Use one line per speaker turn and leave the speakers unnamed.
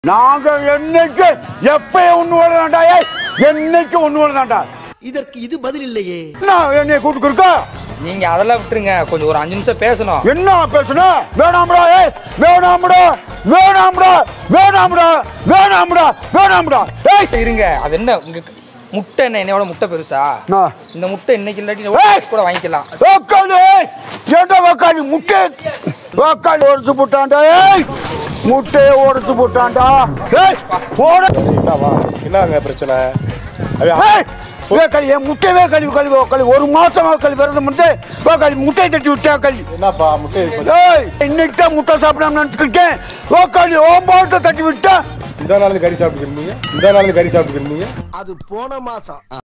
நாங்க என்னைக்கு எப்ப ஒண்ணு வரதாண்டா ஏய் என்னைக்கு ஒண்ணு வரதாண்டா
இதற்கு இது பதில் இல்லையே
என்ன என்னைய கூட்டு கொடுக்க
நீங்க அதெல்லாம் விட்டுருங்க கொஞ்சம் ஒரு அஞ்சு நிமிஷம் பேசணும்
என்ன பேசணும் வேணாம்டா ஏய் வேணாம்டா வேணாம்டா வேணாம்டா வேணாம்டா வேணாம்டா ஏய்
இருங்க அது என்ன உங்க முட்டை என்ன என்னையோட முட்டை பெருசா
ஆ.
இந்த முட்டை இன்னைக்கு இல்லாட்டி
ஏய்!
நாளைக்கு கூட வாங்கிக்கலாம்
வக்காலி ஏண்டா வக்காலி முட்டை வக்காலி உடச்சு போட்டான்டா ஏய் முட்டையை உடச்சு போட்டான்டா ஏய் போட
என்னங்க பிரச்சனை
ஏய் வேக்காளி என் முட்டை வேக்காளி கழுவி வக்காளி ஒரு மாசம் வக்காளி விரதம் வந்து வக்காளி முட்டையை தட்டி விட்டா களி
என்னப்பா முட்டை
ஏய் இன்னைக்கு தான் முட்டை சாப்பிடாம நினைச்சுக்கிட்டேன் வக்காளி ஓம்பாட்டை தட்டி விட்டா
இந்த நாள் கறி சாப்பிட்டு இருந்தீங்க இந்த நாள் கறி சாப்பிட்டு இருந்தீங்க
அது போன மாசம்